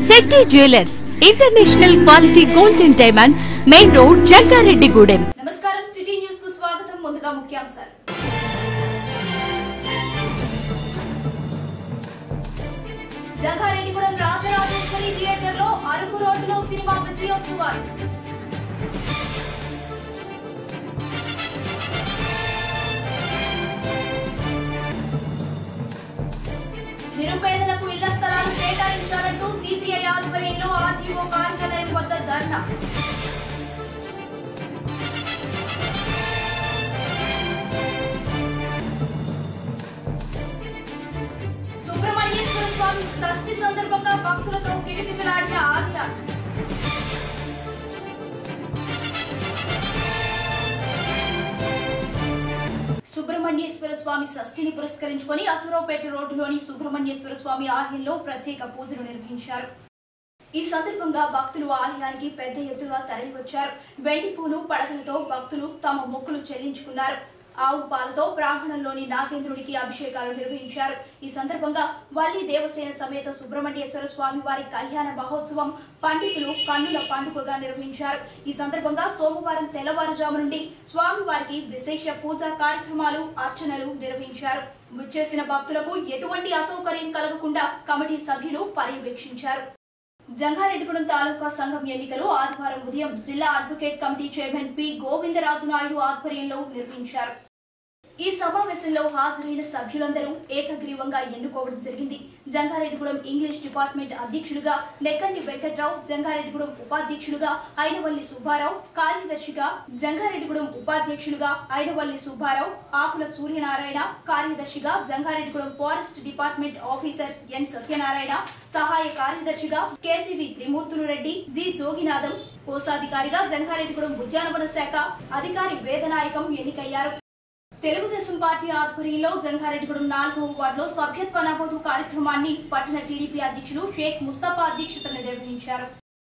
Shetty jewellers international quality gold and diamonds main road Jangareddygudem నమస్కారం city news కు స్వాగతం ముందుగా ముఖ్యాంశాలు జంగారెడ్డిగూడెం రాజరాజేశ్వరి థియేటర్ లో అరకు రోడ్డులో సినిమా విజయోత్సవాలు నిరుపేదలకు ఇళ్ల స్థలాలు కేటాయించాలంటూ సిపిఐ ఆధ్వర్యంలో ఆర్టీఓ కార్యాలయం వద్ద ధర్నా సుబ్రహ్మణ్యేశ్వర స్వామి షష్ఠి సందర్భంగా భక్తులతో కిటకిటలాడిన ఆలయాలు సుబ్రహ్మణ్యేశ్వర స్వామి షష్ఠిని పురస్కరించుకొని అసురావుపేట రోడ్డులోని సుబ్రహ్మణ్యేశ్వర స్వామి ఆలయంలో ప్రత్యేక పూజలు నిర్వహించారు ఈ సందర్భంగా భక్తులు ఆలయానికి పెద్ద ఎత్తుగా తరలివచ్చారు వెండి పూలు పడకలతో భక్తులు తమ మొక్కులు చెల్లించుకున్నారు ఆవు పాలతో బ్రాహ్మణంలోని నాగేంద్రుడికి అభిషేకాలు నిర్వహించారు ఈ సందర్భంగా వల్లి దేవసేన సమేత సుబ్రహ్మణ్యేశ్వర స్వామి వారి కళ్యాణ మహోత్సవం పండితులు కన్నుల పండుగగా నిర్వహించారు ఈ సందర్భంగా సోమవారం తెల్లవారుజాము నుండి స్వామివారికి విశేష పూజా కార్యక్రమాలు అర్చనలు నిర్వహించారు విచ్చేసిన భక్తులకు ఎటువంటి అసౌకర్యం కలగకుండా కమిటీ సభ్యులు పర్యవేక్షించారు జంగారెడ్డిగూడెం తాలూకా సంఘం ఎన్నికలు ఆదివారం ఉదయం జిల్లా advocate committee chairman P Govindaraju Naidu ఆధ్వర్యంలో నిర్వహించారు ఈ సమావేశంలో హాజరైన సభ్యులందరూ ఏకగ్రీవంగా ఎన్నుకోవడం జరిగింది జంగారెడ్డిగూడెం ఇంగ్లీష్ డిపార్ట్మెంట్ అధ్యక్షులుగా నెక్కంటి వెంకట్రావు జంగారెడ్డిగూడెం ఉపాధ్యక్షులుగా అయినవల్లి సుబ్బారావు కార్యదర్శిగా జంగారెడ్డిగూడెం ఉపాధ్యక్షులుగా అయినవల్లి సుబ్బారావు ఆకుల సూర్యనారాయణ కార్యదర్శిగా Jangareddygudem forest department officer N Satyanarayana సహాయ కార్యదర్శిగా కేసీవి త్రిమూర్తులు రెడ్డి జి జోగినాథం కోశాధికారిగా జంగారెడ్డిగూడెం ఉద్యానవన శాఖ అధికారి వేదనాయకం ఎన్నికయ్యారు తెలుగుదేశం పార్టీ ఆధ్వర్యంలో జంగారెడ్డిగూడెం నాలుగవ వార్డులో సభ్యత్వ నమోదు కార్యక్రమాన్ని పట్టణ టీడీపీ అధ్యక్షులు షేక్ ముస్తఫా అధ్యక్షతన నిర్వహించారు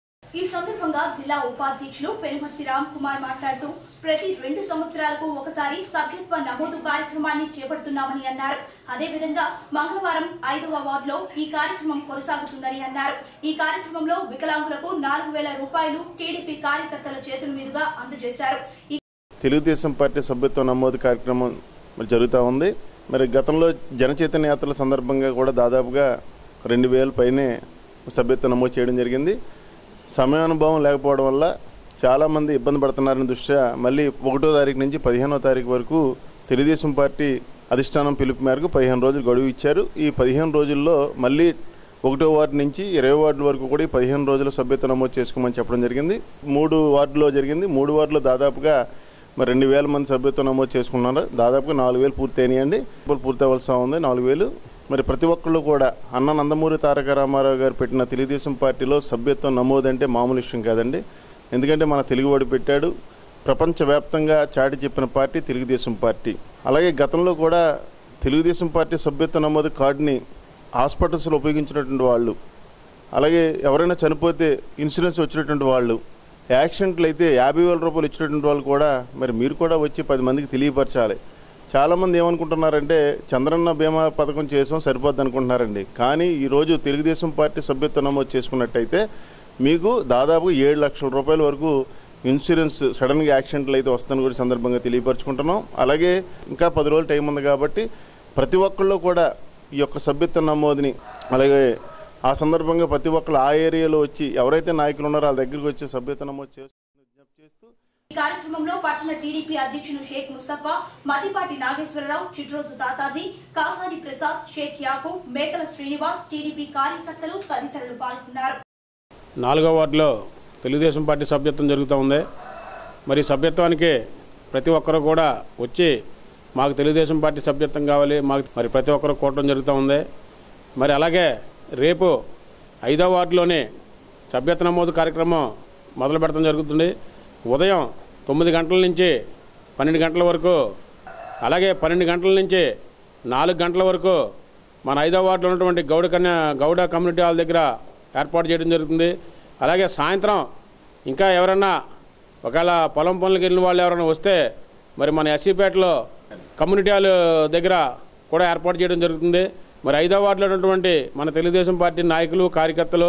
ఈ సందర్భంగా జిల్లా ఉపాధ్యక్షులు పెనుమర్తి రామ్ కుమార్ మాట్లాడుతూ ప్రతి రెండు సంవత్సరాలకు ఒకసారి సభ్యత్వ నమోదు కార్యక్రమాన్ని చేపడుతున్నామని అన్నారు అదేవిధంగా మంగళవారం ఐదవ వార్డులో ఈ కార్యక్రమం కొనసాగుతుందని అన్నారు ఈ కార్యక్రమంలో వికలాంగులకు నాలుగు వేల రూపాయలు టీడీపీ కార్యకర్తల చేతుల మీదుగా అందజేశారు ఈ తెలుగుదేశం పార్టీ సభ్యత్వ నమోదు కార్యక్రమం మరి జరుగుతూ ఉంది మరి గతంలో జనచైతన్య యాత్రల సందర్భంగా కూడా దాదాపుగా రెండు వేల పైనే సభ్యత్వ నమోదు చేయడం జరిగింది సమయానుభవం లేకపోవడం వల్ల చాలామంది ఇబ్బంది పడుతున్నారని దృష్ట్యా మళ్ళీ ఒకటో తారీఖు నుంచి పదిహేనో తారీఖు వరకు తెలుగుదేశం పార్టీ అధిష్టానం పిలుపు మేరకు పదిహేను రోజులు గడువు ఇచ్చారు ఈ పదిహేను రోజుల్లో మళ్ళీ ఒకటో వార్డు నుంచి ఇరవై వార్డుల వరకు కూడా ఈ పదిహేను రోజులు సభ్యత్వ నమోదు చేసుకోమని చెప్పడం జరిగింది మూడు వార్డులో జరిగింది మూడు వార్డులో దాదాపుగా మరి రెండు వేల మంది సభ్యత్వం నమోదు చేసుకున్నారు దాదాపుగా నాలుగు వేలు పూర్తి అయినాయండి ఇప్పుడు పూర్తి అవ్వాల్సి ఉంది నాలుగు వేలు మరి ప్రతి ఒక్కళ్ళు కూడా అన్న నందమూరి తారక రామారావు గారు పెట్టిన తెలుగుదేశం పార్టీలో సభ్యత్వం నమోదు అంటే మామూలు విషయం కాదండి ఎందుకంటే మన తెలుగువాడు పెట్టాడు ప్రపంచవ్యాప్తంగా చాటి చెప్పిన పార్టీ తెలుగుదేశం పార్టీ అలాగే గతంలో కూడా తెలుగుదేశం పార్టీ సభ్యత్వ నమోదు కార్డుని హాస్పిటల్స్లో ఉపయోగించినటువంటి వాళ్ళు అలాగే ఎవరైనా చనిపోతే ఇన్సూరెన్స్ వచ్చినటువంటి వాళ్ళు యాక్సిడెంట్లు అయితే యాభై వేల రూపాయలు ఇచ్చినటువంటి వాళ్ళు కూడా మరి మీరు కూడా వచ్చి పది మందికి తెలియపరచాలి చాలామంది ఏమనుకుంటున్నారంటే చంద్రన్న బీమా పథకం చేసాం సరిపోద్ది అనుకుంటున్నారండి కానీ ఈరోజు తెలుగుదేశం పార్టీ సభ్యత్వం నమోదు చేసుకున్నట్టయితే మీకు దాదాపు ఏడు లక్షల రూపాయల వరకు ఇన్సూరెన్స్ సడన్గా యాక్సిడెంట్లు అయితే వస్తుందని కూడా ఈ సందర్భంగా తెలియపరచుకుంటున్నాం అలాగే ఇంకా పది రోజులు టైం ఉంది కాబట్టి ప్రతి ఒక్కళ్ళు కూడా ఈ యొక్క సభ్యత్వ నమోదుని అలాగే ఆ సందర్భంగా ప్రతి ఒక్కళ్ళు ఆ ఏరియాలో వచ్చి ఎవరైతే నాయకులు ఉన్నారో వాళ్ళ దగ్గరికి వచ్చి సభ్యత్వ నమోదు చేస్తూ విజ్ఞప్తి చేస్తూ ఈ కార్యక్రమంలో పట్టణ టీడీపీ అధ్యక్షులు షేక్ ముస్తఫా మదిపాటి నాగేశ్వరరావు చిట్రోజు తాతాజీ కాసాని ప్రసాద్ షేక్ యాకూబ్ మేకల శ్రీనివాస్ టీడీపీ కార్యకర్తలు తదితరులు పాల్గొన్నారు నాలుగో వార్డులో తెలుగుదేశం పార్టీ సభ్యత్వం జరుగుతూ ఉంది మరి సభ్యత్వానికి ప్రతి ఒక్కరు కూడా వచ్చి మాకు తెలుగుదేశం పార్టీ సభ్యత్వం కావాలి మాకు మరి ప్రతి ఒక్కరు కూడటం జరుగుతూ ఉంది మరి అలాగే రేపు ఐదో వార్డులోనే సభ్యత్వ నమోదు కార్యక్రమం మొదలు పెడతాం జరుగుతుంది ఉదయం తొమ్మిది గంటల నుంచి పన్నెండు గంటల వరకు అలాగే పన్నెండు గంటల నుంచి నాలుగు గంటల వరకు మన ఐదో వార్డులో ఉన్నటువంటి గౌడ కన్యా గౌడ కమ్యూనిటీ హాల్ దగ్గర ఏర్పాటు చేయడం జరుగుతుంది అలాగే సాయంత్రం ఇంకా ఎవరన్నా ఒకవేళ పొలం పనులకు వెళ్ళిన వాళ్ళు ఎవరైనా వస్తే మరి మన ఎస్సీపేటలో కమ్యూనిటీ హాల్ దగ్గర కూడా ఏర్పాటు చేయడం జరుగుతుంది మరి ఐదో వార్డులో ఉన్నటువంటి మన తెలుగుదేశం పార్టీ నాయకులు కార్యకర్తలు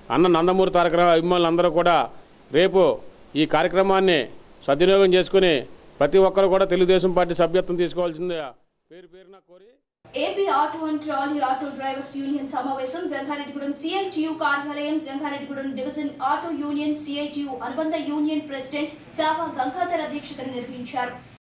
అన్న నందమూరి తారక రావు అభిమానులు అందరూ కూడా రేపు ఈ కార్యక్రమాన్ని సద్వినియోగం చేసుకుని ప్రతి ఒక్కరు కూడా తెలుగుదేశం పార్టీ సభ్యత్వం తీసుకోవాల్సిందే పేరు పేరున కోరి AP auto and trolley auto drivers union సమావేశం జంగారెడ్డిగూడెం సిఐటియు కార్యాలయం Jangareddygudem division auto union CITU అనుబంధ యూనియన్ ప్రెసిడెంట్ చావా గంగాధర్ అధ్యక్షతన నిర్వహించారు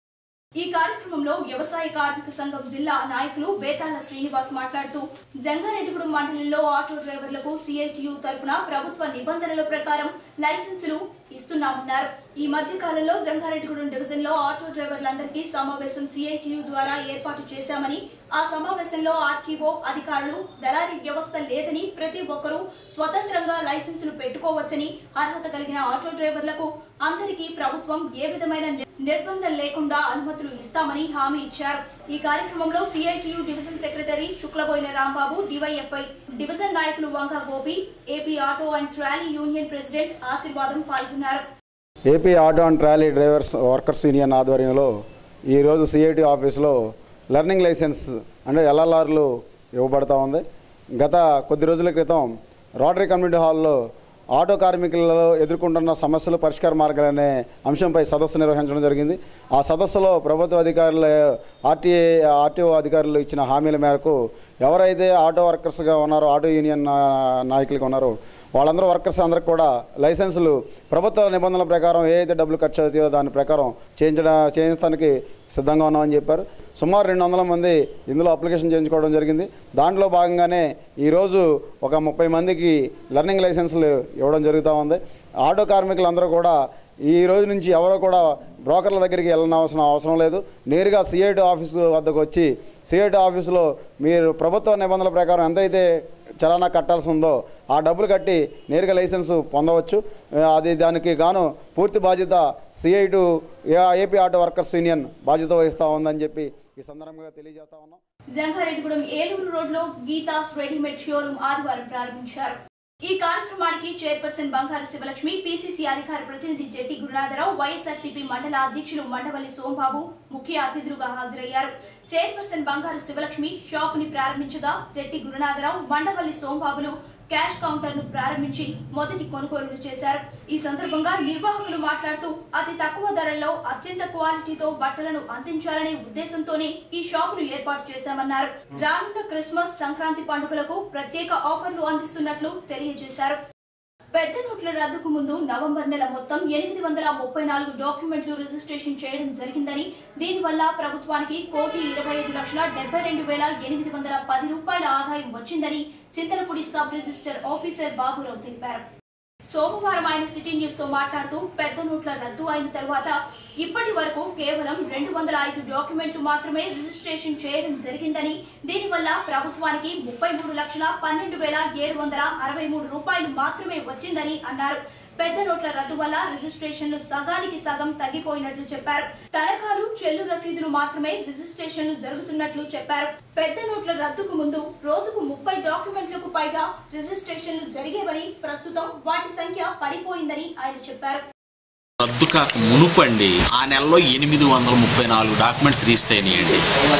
ఈ కార్యక్రమంలో వ్యవసాయ కార్మిక సంఘం జిల్లా నాయకులు బేతాల శ్రీనివాస్ మాట్లాడుతూ జంగారెడ్డిగూడెం మండలంలో ఆటో డ్రైవర్లకు సిఐటియు తరపున ప్రభుత్వ నిబంధనల ప్రకారం లైసెన్సులు ఇస్తున్నామన్నారు ఈ మధ్య కాలంలో జంగారెడ్డిగూడెం డివిజన్ లో ఆటో డ్రైవర్లందరికీ సమావేశం సిఐటియు ద్వారా ఏర్పాటు చేశామని ఆ సమావేశంలో ఆర్టీఓ అధికారులు దళారీ వ్యవస్థ లేదని ప్రతి ఒక్కరూ స్వతంత్రంగా లైసెన్సులు పెట్టుకోవచ్చని అర్హత కలిగిన ఆటో డ్రైవర్లకు అందరికీ ప్రభుత్వం ఏ విధమైన ని- నిర్బంధం లేకుండా అనుమతులు ఇస్తామని హామీ ఇచ్చారు ఈ కార్యక్రమంలో CITU division secretary Shuklaboina Rambabu DYFI division నాయకులు Vanka Gopi AP auto and trolley union president Aseervadam పాల్గొన్నారు AP auto and trolley drivers workers union ఆధ్వర్యంలో ఈరోజు సిఐటి ఆఫీస్లో లెర్నింగ్ లైసెన్స్ అంటే ఎల్ఎల్ఆర్లు ఇవ్వబడతా ఉంది గత కొద్ది రోజుల క్రితం రోటరీ కమ్యూనిటీ హాల్లో ఆటో కార్మికులలో ఎదుర్కొంటున్న సమస్యలు పరిష్కార మార్గాలనే అంశంపై సదస్సు నిర్వహించడం జరిగింది ఆ సదస్సులో ప్రభుత్వ అధికారులు ఆర్టీఏ ఆర్టీఓ అధికారులు ఇచ్చిన హామీల మేరకు ఎవరైతే ఆటో వర్కర్స్గా ఉన్నారో ఆటో యూనియన్ నా- నాయకులుగా ఉన్నారో వాళ్ళందరూ వర్కర్స్ అందరికి కూడా లైసెన్సులు ప్రభుత్వ నిబంధనల ప్రకారం ఏ అయితే డబ్బులు ఖర్చు అవుతాయో దాని ప్రకారం చేయించడం చేయించడానికి సిద్ధంగా ఉన్నామని చెప్పారు సుమారు రెండు వందల మంది ఇందులో అప్లికేషన్ చేయించుకోవడం జరిగింది దాంట్లో భాగంగానే ఈరోజు ఒక ముప్పై మందికి లెర్నింగ్ లైసెన్సులు ఇవ్వడం జరుగుతూ ఉంది ఆటో కార్మికులందరూ కూడా ఈ రోజు నుంచి ఎవరో కూడా బ్రోకర్ల దగ్గరికి వెళ్ళనవసరం అవసరం లేదు నేరుగా సిఐటి ఆఫీసు వద్దకు వచ్చి సిఐటి ఆఫీసులో మీరు ప్రభుత్వ నిబంధనల ప్రకారం ఎంతైతే చలానా కట్టాల్సి ఉందో ఆ డబ్బులు కట్టి నేరుగా లైసెన్స్ పొందవచ్చు ఆ, అది దానికి గాను పూర్తి బాధ్యత CITU AP auto workers union బాధ్యత వహిస్తూ ఉందని చెప్పి ఈ సందర్భంగా తెలియజేస్తా ఉన్నాం జంగారెడ్డిగూడెం ఏలూరు రోడ్లో గీతాస్ రెడీమేడ్ షోరూం ఆదివారం ప్రారంభించారు ఈ కార్యక్రమానికి చైర్పర్సన్ బంగారు శివలక్ష్మి పిసిసి అధికార ప్రతినిధి జెట్టి గురునాథరావు వైఎస్ఆర్సీపీ మండల అధ్యక్షులు మండవల్లి సోంబాబు ముఖ్య అతిథులుగా హాజరయ్యారు చైర్పర్సన్ బంగారు శివలక్ష్మి షాప్ ని ప్రారంభించగా జెట్టి గురునాథరావు మండవల్లి సోంబాబులు క్యాష్ కౌంటర్ ను ప్రారంభించి మొదటి కొనుగోలును చేశారు ఈ సందర్భంగా నిర్వాహకులు మాట్లాడుతూ అతి తక్కువ ధరల్లో అత్యంత క్వాలిటీతో బట్టలను అందించాలనే ఉద్దేశంతోనే ఈ షాపును ఏర్పాటు చేశామన్నారు రానున్న క్రిస్మస్ సంక్రాంతి పండుగలకు ప్రత్యేక ఆఫర్లు అందిస్తున్నట్లు తెలియజేశారు పెద్ద నోట్ల రద్దుకు ముందు నవంబర్ నెల మొత్తం ఎనిమిది వందల ముప్పై నాలుగు డాక్యుమెంట్లు రిజిస్ట్రేషన్ చేయడం జరిగిందని దీనివల్ల ప్రభుత్వానికి కోటి ఇరవై ఐదు లక్షల డెబ్బై రెండు వేల ఎనిమిది వందల పది రూపాయల ఆదాయం వచ్చిందని Chintalapudi sub register officer Baburao తెలిపారు సోమవారం ఆయన సిటీ న్యూస్ తో మాట్లాడుతూ పెద్ద నోట్ల రద్దు అయిన తర్వాత ఇప్పటి వరకు కేవలం రెండు వందల ఐదు డాక్యుమెంట్లు మాత్రమే రిజిస్ట్రేషన్ చేయడం జరిగిందని దీనివల్ల ప్రభుత్వానికి ముప్పై మూడు లక్షల పన్నెండు వేల ఏడు వందల అరవై మూడు రూపాయలు మాత్రమే వచ్చిందని అన్నారు పెద్ద నోట్ల రద్దు వల్ల రిజిస్ట్రేషన్లు సగానికి సగం తగ్గిపోయినట్లు చెప్పారు తనఖాలు చెల్లు రసీదులు మాత్రమే రిజిస్ట్రేషన్లు జరుగుతున్నట్లు చెప్పారు పెద్ద నోట్ల రద్దుకు ముందు రోజుకు ముప్పై డాక్యుమెంట్లకు పైగా రిజిస్ట్రేషన్లు జరిగేవని ప్రస్తుతం వాటి సంఖ్య పడిపోయిందని ఆయన చెప్పారు రద్దు కాక మునుపండి ఆ నెలలో ఎనిమిది వందల ముప్పై నాలుగు డాక్యుమెంట్స్ రిజిస్టర్ అయినాయండి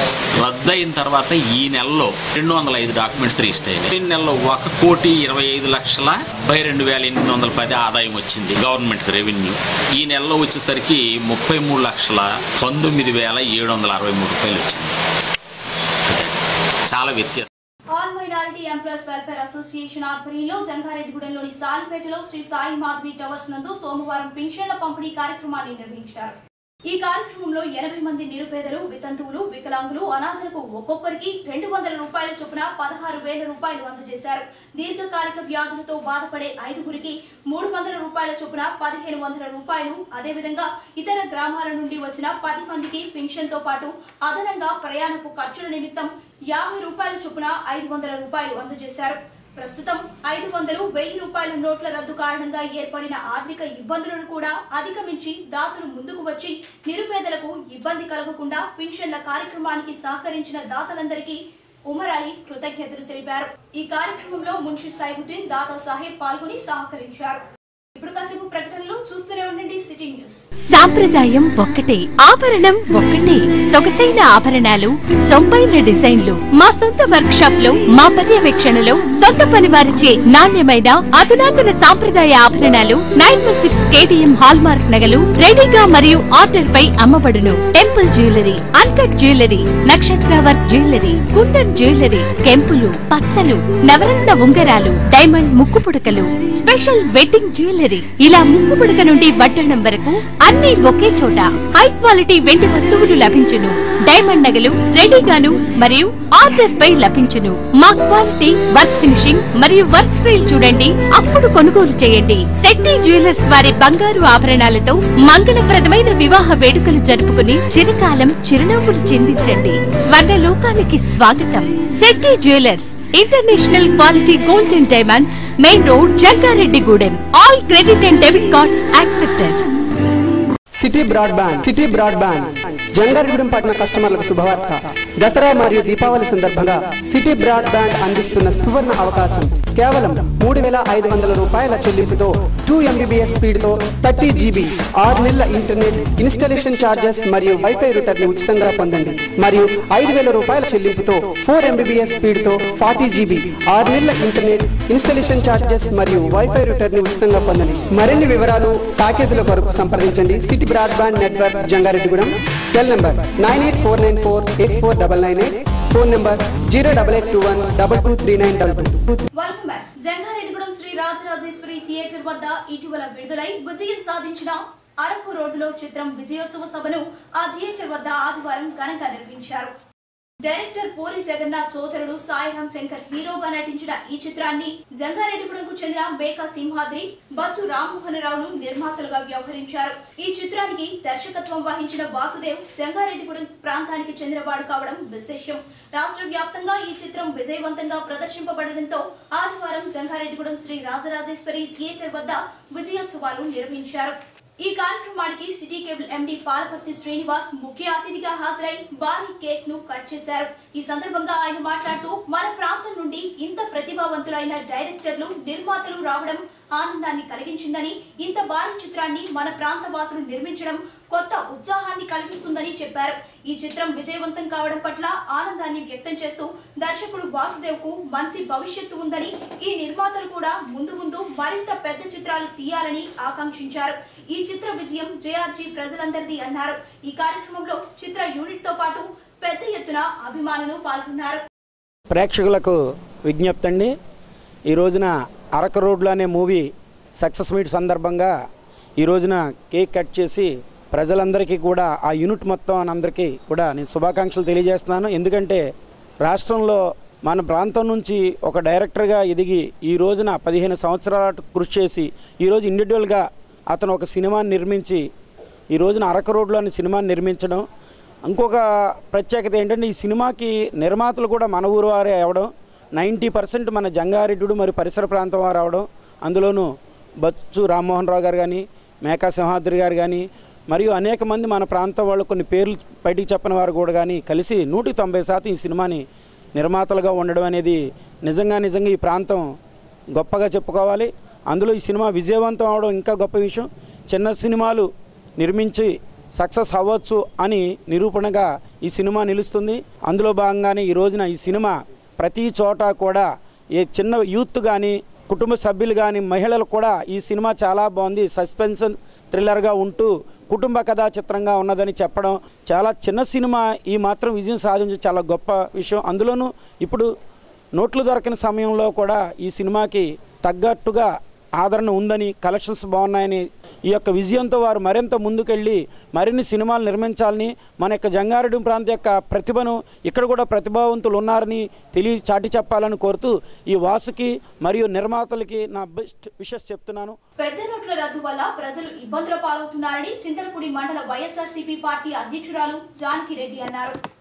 రద్దు అయిన తర్వాత ఈ నెలలో రెండు వందల ఐదు డాక్యుమెంట్స్ రిజిస్టర్ అయినాయి ఈ నెలలో ఒక కోటి ఇరవై ఐదు లక్షల డెబ్బై రెండు వేల ఎనిమిది వందల పది ఆదాయం వచ్చింది గవర్నమెంట్ రెవెన్యూ ఈ నెలలో వచ్చేసరికి ముప్పై మూడు లక్షల పంతొమ్మిది వేల ఏడు వందల అరవై మూడు రూపాయలు వచ్చింది అదే. చాలా వ్యత్యాసం all minority employees welfare association ఆధ్వర్యంలో జంగారెడ్డిగూడెంలోని సాలిపేటలో శ్రీ సాయి మాధవి టవర్స్ నందు సోమవారం పింఛన్ల పంపిణీ కార్యక్రమాన్ని నిర్వహించారు ఈ కార్యక్రమంలో ఎనభై మంది నిరుపేదలు వితంతువులు వికలాంగులు అనాథలకు ఒక్కొక్కరికి రెండు వందల రూపాయల చొప్పున పదహారు వేల రూపాయలు అందజేశారు దీర్ఘకాలిక వ్యాధులతో బాధపడే ఐదుగురికి మూడు వందల రూపాయల చొప్పున పదిహేను వందల రూపాయలు అదేవిధంగా ఇతర గ్రామాల నుండి వచ్చిన పది మందికి పింఛన్తో పాటు అదనంగా ప్రయాణపు ఖర్చుల నిమిత్తం యాభై రూపాయల చొప్పున ఐదు వందల రూపాయలు అందజేశారు ప్రస్తుతం ఐదు వందలు వెయ్యి రూపాయల నోట్ల రద్దు కారణంగా ఏర్పడిన ఆర్థిక ఇబ్బందులను కూడా అధిగమించి దాతలు ముందుకు వచ్చి నిరుపేదలకు ఇబ్బంది కలగకుండా పింఛన్ల కార్యక్రమానికి సహకరించిన దాతలందరికీ ఉమర్ అలీ కృతజ్ఞతలు తెలిపారు ఈ కార్యక్రమంలో మున్షి సైబుద్దీన్ దాదా సాహెబ్ పాల్గొని సహకరించారు ఇప్పుడు కాసేపు ప్రకటనలు చూస్తూనే ఉండండి సిటీ న్యూస్ సాంప్రదాయం ఒక్కటే ఆభరణం ఒక్కటే సొగసైన ఆభరణాలు సొంపైన డిజైన్లు మా సొంత వర్క్ షాప్ లో మా పర్యవేక్షణలో సొంత పని వారిచే నాణ్యమైన అధునాతన సాంప్రదాయ ఆభరణాలు nine one six KTM hallmark నగలు రెడీగా మరియు ఆర్డర్ పై అమ్మబడును టెంపుల్ జ్యువెలరీ అన్కట్ జ్యువెలరీ నక్షత్ర వర్క్ జ్యువెలరీ కుందన్ జ్యువెలరీ కెంపులు పచ్చలు నవరత్న ఉంగరాలు డైమండ్ ముక్కు పుడకలు స్పెషల్ వెడ్డింగ్ జ్యువెలరీ ఇలా ముక్కు పుడక నుండి వడ్డాణం వరకు అన్ని ఒకే చోట హై క్వాలిటీ వెండి వస్తువులు లభించును డైమండ్ నగలు రెడీగాను మరియు ఆర్డర్ పై లభించును మా క్వాలిటీ వర్క్ ఫినిషింగ్ మరియు వర్క్ స్టైల్ చూడండి అప్పుడు కొనుగోలు చేయండి శెట్టి జ్యువెలర్స్ వారి బంగారు ఆభరణాలతో మంగళప్రదమైన వివాహ వేడుకలు జరుపుకుని చిరకాలం చిరునవ్వులు చిందించండి స్వర్ణ లోకానికి స్వాగతం Shetty jewellers international quality gold and diamonds main road Jangareddygudem all credit and debit cards accepted city broadband city broadband Jangareddygudem పట్టణ కస్టమర్లకు శుభవార్త దసరా మరియు దీపావళి సందర్భంగా సిటీ బ్రాడ్బ్యాండ్ అందిస్తున్న సువర్ణ అవకాశం కేవలం మూడు వేల ఐదు వందల రూపాయల చెల్లింపుతో టూ ఎంబీబీఎస్ స్పీడ్తో థర్టీ జీబీ ఆరు నెలల ఇంటర్నెట్ ఇన్స్టాలేషన్ ఛార్జెస్ మరియు వైఫై రూటర్ని ఉచితంగా పొందండి మరియు ఐదు వేల రూపాయల చెల్లింపుతో ఫోర్ ఎంబీబీఎస్ స్పీడ్తో ఫార్టీ జీబీ ఆరు నెలల ఇంటర్నెట్ ఇన్స్టాలేషన్ ఛార్జెస్ మరియు వైఫై రూటర్ని ఉచితంగా పొందండి మరిన్ని వివరాలు ప్యాకేజీల కొరకు సంప్రదించండి city broadband network Jangareddygudem cell number nine eight four nine four eight four double nine eight phone number zero double eight two one double two three nine double two welcome back Jangareddygudem Sri Rajarajeshwari theatre వద్ద ఇటీవల విడుదలై విజయం సాధించిన అరకు రోడ్డులో చిత్రం విజయోత్సవ సభను ఆ థియేటర్ వద్ద ఆదివారం ఘనంగా నిర్వహించారు డైరెక్టర్ పూరి జగన్నాథ్ సోదరుడు సాయిరాం శంకర్ హీరోగా నటించిన ఈ చిత్రాన్ని జంగారెడ్డిగూడెంకు చెందిన మేకా సింహాద్రి బచ్చు రామ్మోహన్ రావులు నిర్మాతలుగా వ్యవహరించారు ఈ చిత్రానికి దర్శకత్వం వహించిన వాసుదేవ్ జంగారెడ్డిగూడెం ప్రాంతానికి చెందినవాడు కావడం విశేషం రాష్ట్ర వ్యాప్తంగా ఈ చిత్రం విజయవంతంగా ప్రదర్శింపబడడంతో ఆదివారం జంగారెడ్డిగూడెం శ్రీ రాజరాజేశ్వరి థియేటర్ వద్ద విజయోత్సవాలు నిర్వహించారు ఈ కార్యక్రమానికి city cable MD Palaparthi Srinivas ముఖ్య అతిథిగా హాజరై భారీ కేక్ ను కట్ చేశారు ఈ సందర్భంగా ఆయన మాట్లాడుతూ మన ప్రాంతం నుండి ఇంత ప్రతిభావంతులైన డైరెక్టర్లు నిర్మాతలు రావడం ఆనందాన్ని కలిగించిందని ఇంత భారీ చిత్రాన్ని మన ప్రాంత వాసులు నిర్మించడం కొత్త ఉత్సాహాన్ని కలిగిస్తుందని చెప్పారు ఈ చిత్రం విజయవంతం కావడం పట్ల ఆనందాన్ని వ్యక్తం చేస్తూ దర్శకుడు వాసుదేవ్ కు మంచి భవిష్యత్తు ఉందని ఈ నిర్మాతలు కూడా ముందు ముందు మరింత పెద్ద చిత్రాలు తీయాలని ఆకాంక్షించారు ఈ చిత్ర విజయం జేఆర్జీ ప్రజలందరిది అన్నారు ఈ కార్యక్రమంలో చిత్ర యూనిట్ తో పాటు పెద్ద ఎత్తున అభిమానులు పాల్గొన్నారు ప్రేక్షకులకు విజ్ఞప్తి అండి ఈ రోజున అరక రోడ్లు అనే మూవీ సక్సెస్ మీట్ సందర్భంగా ఈ రోజున కేక్ కట్ చేసి ప్రజలందరికీ కూడా ఆ యూనిట్ మొత్తం అందరికీ కూడా నేను శుభాకాంక్షలు తెలియజేస్తున్నాను ఎందుకంటే రాష్ట్రంలో మన ప్రాంతం నుంచి ఒక డైరెక్టర్గా ఎదిగి ఈ రోజున పదిహేను సంవత్సరాల కృషి చేసి ఈరోజు ఇండివిజువల్గా అతను ఒక సినిమాని నిర్మించి ఈ రోజున అరక రోడ్లో అనే సినిమాని నిర్మించడం ఇంకొక ప్రత్యేకత ఏంటంటే ఈ సినిమాకి నిర్మాతలు కూడా మన ఊరు వారే అవడం నైంటీ పర్సెంట్ మన జంగారెడ్డి మరియు పరిసర ప్రాంతం వారు అవడం అందులోనూ బచ్చు రామ్మోహన్ రావు గారు కానీ మేకా సింహాద్రి గారు కానీ మరియు అనేక మంది మన ప్రాంతం వాళ్ళు కొన్ని పేర్లు బయటికి చెప్పని వారు కూడా కానీ కలిసి నూటికి తొంభై శాతం ఈ సినిమాని నిర్మాతలుగా ఉండడం అనేది నిజంగా నిజంగా ఈ ప్రాంతం గొప్పగా చెప్పుకోవాలి అందులో ఈ సినిమా విజయవంతం అవడం ఇంకా గొప్ప విషయం చిన్న సినిమాలు నిర్మించి సక్సెస్ అవ్వచ్చు అని నిరూపణగా ఈ సినిమా నిలుస్తుంది అందులో భాగంగానే ఈ రోజున ఈ సినిమా ప్రతి చోట కూడా ఏ చిన్న యూత్ కానీ కుటుంబ సభ్యులు కానీ మహిళలు కూడా ఈ సినిమా చాలా బాగుంది సస్పెన్షన్ థ్రిల్లర్గా ఉంటూ కుటుంబ కథా చిత్రంగా ఉన్నదని చెప్పడం చాలా చిన్న సినిమా ఈ మాత్రం విజయం సాధించడం చాలా గొప్ప విషయం అందులోనూ ఇప్పుడు నోట్లు దొరకని సమయంలో కూడా ఈ సినిమాకి తగ్గట్టుగా ఆదరణ ఉందని కలెక్షన్స్ బాగున్నాయని ఈ యొక్క విజయంతో వారు మరింత ముందుకెళ్ళి మరిన్ని సినిమాలు నిర్మించాలని మన యొక్క జంగారెడ్డి ప్రాంత యొక్క ప్రతిభను ఇక్కడ కూడా ప్రతిభావంతులు ఉన్నారని తెలియ చాటి చెప్పాలని కోరుతూ ఈ వాసుకి మరియు నిర్మాతలకి నా బెస్ట్ విషెస్ చెప్తున్నాను పెద్ద నోట్ల రద్దు వల్ల ప్రజలు ఇబ్బందుల పాలవుతున్నారని చింతలపూడి మండల వైఎస్ఆర్సీపీ పార్టీ అధ్యక్షురాలు జానకి రెడ్డి అన్నారు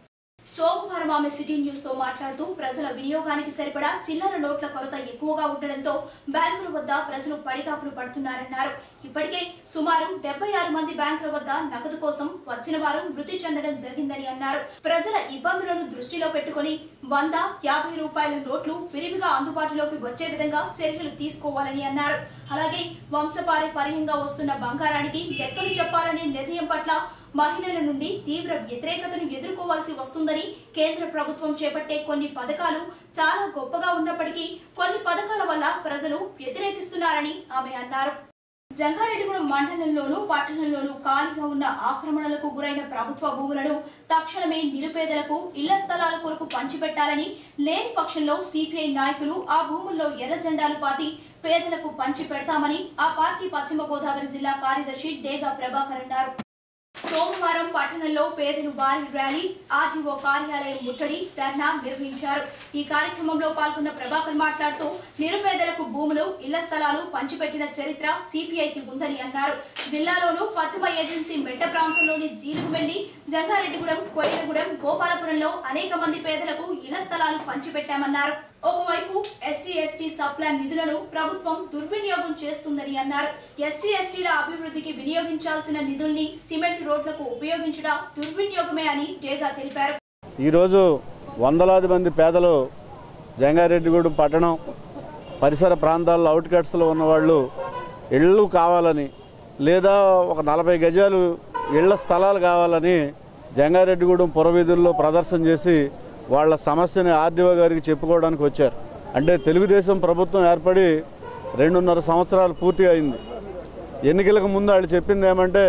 సోమవారం ఆమె సిటీ న్యూస్ తో మాట్లాడుతూ ప్రజల వినియోగానికి సరిపడా చిల్లర నోట్ల కొరత ఎక్కువగా ఉండడంతో బ్యాంకుల వద్ద ప్రజలు పడిగాపులు పడుతున్నారన్నారు ఇప్పటికే సుమారు డెబ్బై ఆరు మంది బ్యాంకుల వద్ద నగదు కోసం వచ్చిన వారు మృతి చెందడం జరిగిందని అన్నారు ప్రజల ఇబ్బందులను దృష్టిలో పెట్టుకుని వంద యాభై రూపాయల నోట్లు విరివిగా అందుబాటులోకి వచ్చే విధంగా చర్యలు తీసుకోవాలని అన్నారు అలాగే వంశపారంపర్యంగా వస్తున్న బంగారానికి లెక్కలు చెప్పాలనే నిర్ణయం పట్ల మహిళల నుండి తీవ్ర వ్యతిరేకతను ఎదుర్కోవాల్సి వస్తుందని కేంద్ర ప్రభుత్వం చేపట్టే కొన్ని పథకాలు చాలా గొప్పగా ఉన్నప్పటికీ కొన్ని పథకాల వల్ల ప్రజలు వ్యతిరేకిస్తున్నారని ఆమె అన్నారు జంగారెడ్డిగూడెం మండలంలోనూ పట్టణంలోనూ ఖాళీగా ఉన్న ఆక్రమణలకు గురైన ప్రభుత్వ భూములను తక్షణమే నిరుపేదలకు ఇళ్ల స్థలాల కొరకు పంచిపెట్టాలని లేని పక్షంలో సిపిఐ నాయకులు ఆ భూముల్లో ఎర్ర జెండాలు పాతి పేదలకు పంచి పెడతామని ఆ పార్టీ పశ్చిమ గోదావరి జిల్లా కార్యదర్శి డేగా ప్రభాకర్ అన్నారు సోమవారం పట్టణంలో పేదలు భారీ ర్యాలీ ఆర్టీఓ కార్యాలయం ముట్టడి ధర్నా నిర్వహించారు ఈ కార్యక్రమంలో పాల్గొన్న ప్రభాకర్ మాట్లాడుతూ నిరుపేదలకు భూములు ఇళ్ల స్థలాలు పంచిపెట్టిన చరిత్ర సిపిఐకి ఉందని అన్నారు జిల్లాలోనూ పశ్చిమ ఏజెన్సీ మెట్ట ప్రాంతంలోని జీలుగుమెల్లి జంగారెడ్డిగూడెం కొయ్యలగూడెం గోపాలపురంలో అనేక మంది పేదలకు ఇళ్ల స్థలాలు పంచిపెట్టామన్నారు ఒకవైపు ఎస్సీ ఎస్టీ సప్లాన్ నిధులను ప్రభుత్వం దుర్వినియోగం చేస్తుందని అన్నారు ఎస్సీ ఎస్టీల అభివృద్ధికి వినియోగించాల్సిన నిధుల్ని సిమెంట్ రోడ్లకు ఉపయోగించడం దుర్వినియోగమే అని డేగా తెలిపారు ఈరోజు వందలాది మంది పేదలు జంగారెడ్డిగూడెం పట్టణం పరిసర ప్రాంతాల్లో అవుట్కట్స్లో ఉన్నవాళ్ళు ఇళ్ళు కావాలని లేదా ఒక నలభై గజాలు ఇళ్ల స్థలాలు కావాలని జంగారెడ్డిగూడెం పురవీధుల్లో ప్రదర్శన చేసి వాళ్ళ సమస్యని ఆర్డీఓ గారికి చెప్పుకోవడానికి వచ్చారు అంటే తెలుగుదేశం ప్రభుత్వం ఏర్పడి రెండున్నర సంవత్సరాలు పూర్తి అయింది ఎన్నికలకు ముందు వాళ్ళు చెప్పింది ఏమంటే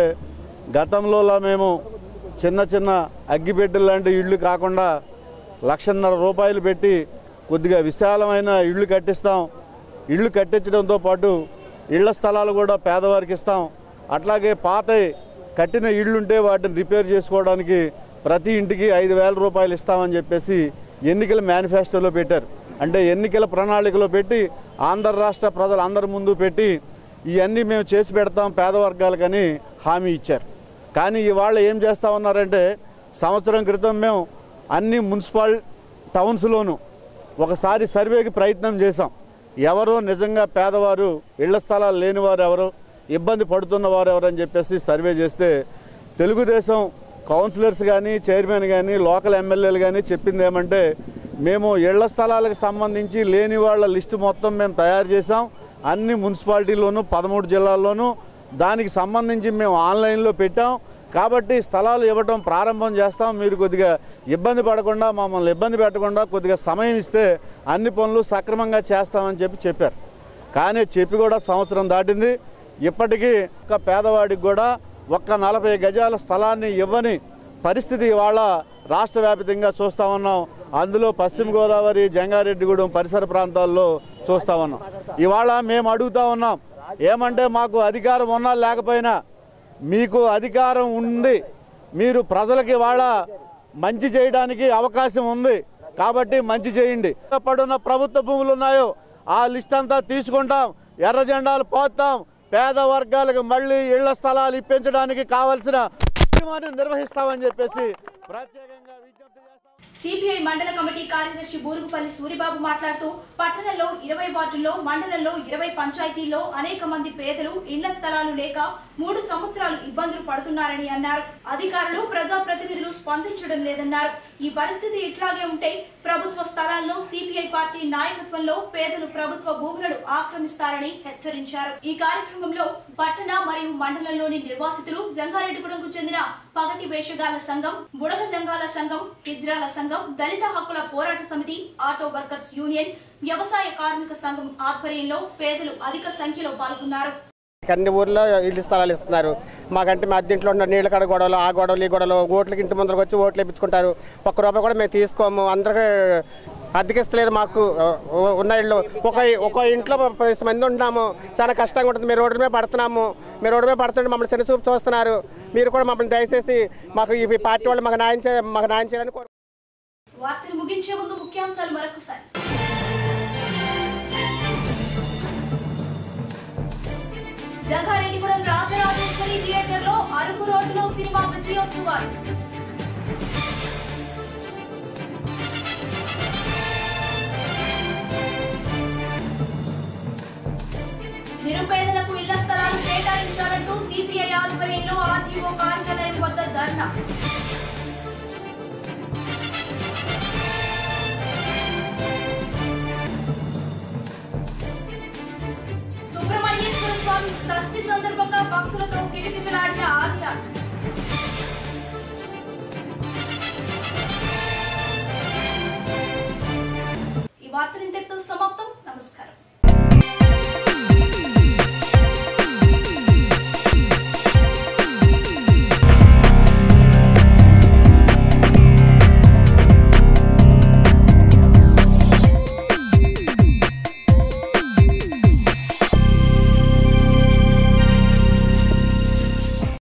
గతంలోలా మేము చిన్న చిన్న అగ్గిపెట్టెలు లాంటి ఇళ్ళు కాకుండా లక్షన్నర రూపాయలు పెట్టి కొద్దిగా విశాలమైన ఇళ్ళు కట్టిస్తాం ఇళ్ళు కట్టించడంతో పాటు ఇళ్ల స్థలాలు కూడా పేదవారికి ఇస్తాం అట్లాగే పాత కట్టిన ఇళ్ళుంటే వాటిని రిపేర్ చేసుకోవడానికి ప్రతి ఇంటికి ఐదు వేల రూపాయలు ఇస్తామని చెప్పేసి ఎన్నికల మేనిఫెస్టోలో పెట్టారు అంటే ఎన్నికల ప్రణాళికలో పెట్టి ఆంధ్ర రాష్ట్ర ప్రజలు అందరి ముందు పెట్టి ఇవన్నీ మేము చేసి పెడతాం పేద వర్గాలకని హామీ ఇచ్చారు కానీ ఇవాళ ఏం చేస్తా ఉన్నారంటే సంవత్సరం క్రితం మేము అన్ని మున్సిపల్ టౌన్స్లోనూ ఒకసారి సర్వేకి ప్రయత్నం చేశాం ఎవరో నిజంగా పేదవారు ఇళ్ల స్థలాలు లేనివారు ఎవరు ఇబ్బంది పడుతున్న వారు ఎవరు అని చెప్పేసి సర్వే చేస్తే తెలుగుదేశం కౌన్సిలర్స్ కానీ చైర్మన్ కానీ లోకల్ ఎమ్మెల్యేలు కానీ చెప్పింది ఏమంటే మేము ఇళ్ల స్థలాలకు సంబంధించి లేని వాళ్ళ లిస్టు మొత్తం మేము తయారు చేసాం అన్ని మున్సిపాలిటీల్లోనూ పదమూడు జిల్లాల్లోనూ దానికి సంబంధించి మేము ఆన్లైన్లో పెట్టాం కాబట్టి స్థలాలు ఇవ్వటం ప్రారంభం చేస్తాం మీరు కొద్దిగా ఇబ్బంది పడకుండా మమ్మల్ని ఇబ్బంది పెట్టకుండా కొద్దిగా సమయం ఇస్తే అన్ని పనులు సక్రమంగా చేస్తామని చెప్పి చెప్పారు కానీ చెప్పి కూడా సంవత్సరం దాటింది ఇప్పటికీ ఒక పేదవాడికి కూడా ఒక్క నలభై గజాల స్థలాన్ని ఇవ్వని పరిస్థితి ఇవాళ రాష్ట్ర వ్యాప్తంగా చూస్తా ఉన్నాం అందులో పశ్చిమ గోదావరి జంగారెడ్డిగూడెం పరిసర ప్రాంతాల్లో చూస్తా ఉన్నాం ఇవాళ మేము అడుగుతా ఉన్నాం ఏమంటే మాకు అధికారం ఉన్నా లేకపోయినా మీకు అధికారం ఉంది మీరు ప్రజలకి ఇవాళ మంచి చేయడానికి అవకాశం ఉంది కాబట్టి మంచి చేయండి పడున్న ప్రభుత్వ భూములు ఉన్నాయో ఆ లిస్ట్ అంతా తీసుకుంటాం ఎర్ర జెండాలు పోతాం పేద వర్గాలకు మళ్ళీ ఇళ్ల స్థలాలు ఇప్పించడానికి కావలసిన ఉద్యమాన్ని నిర్వహిస్తామని చెప్పేసి ప్రత్యేకంగా విజ్ఞప్తి చేస్తాం సిపిఐ మండల కమిటీ కార్యదర్శి బూరుగుపల్లి సూరిబాబు మాట్లాడుతూ పట్టణంలో ఇరవై వార్డుల్లో మండలంలో ఇరవై పంచాయతీల్లో అనేక మంది పేదలు ఇళ్ల స్థలాలు లేక మూడు సంవత్సరాలు ఇబ్బందులు పడుతున్నారని అన్నారు అధికారులు ప్రజాప్రతినిధులు స్పందించడం లేదన్నారు ఈ పరిస్థితి ఇట్లాగే ఉంటే ప్రభుత్వ స్థలాల్లో సిపిఐ పార్టీ నాయకత్వంలో పేదలు ప్రభుత్వ భూములను ఆక్రమిస్తారని హెచ్చరించారు ఈ కార్యక్రమంలో పట్టణ మరియు మండలంలోని నిర్వాసితులు జంగారెడ్డిగూడెంకు చెందిన పగటి వేషగాళ్ల సంఘం బుడగ జంగాల సంఘం హిజ్రాల సంఘం దళిత హక్కుల పోరాట సమితి ఆటో వర్కర్స్ యూనియన్ వ్యవసాయ కార్మిక సంఘం ఆధ్వర్యంలో పేదలు అధిక సంఖ్యలో పాల్గొన్నారు అన్ని ఊర్లో ఇల్లు స్థలాలు ఇస్తున్నారు మాకంటే మా అద్దెంట్లో ఉన్న నీళ్ళ కడ గొడవలు ఆ గొడవలు ఈ గొడవలు ఓట్లకి ఇంటి ముందరకు వచ్చి ఓట్లు ఇప్పించుకుంటారు ఒక్క రూపాయి కూడా మేము తీసుకోము అందరికీ అద్దెకిస్తలేదు మాకు ఉ- ఉన్న ఇళ్ళు ఒక ఒక ఇంట్లో పది మంది ఉంటున్నాము చాలా కష్టంగా ఉంటుంది మీరు రోడ్డు మీద పడుతున్నాము మీరు రోడ్డు మీద పడుతుంటే మమ్మల్ని చిన్న చూపు చూస్తున్నారు మీరు కూడా మమ్మల్ని దయచేసి మాకు ఈ పార్టీ వాళ్ళు మాకు న్యాయం చే మాకు న్యాయం చేయాలని కోరు వార్తలు ముగించే ముందు ముఖ్యాంశాలు మరొకసారి జంగారెడ్డిగూడెం రాజరాజేశ్వరి థియేటర్ లో అరుగు రోడ్డులో సినిమా విజయోత్సవాలు కార్యాలయం వద్ద ధర్నా సుబ్రహ్మణ్యేశ్వర స్వామి షష్ఠి సందర్భంగా భక్తులతో కిటకిటలాడిన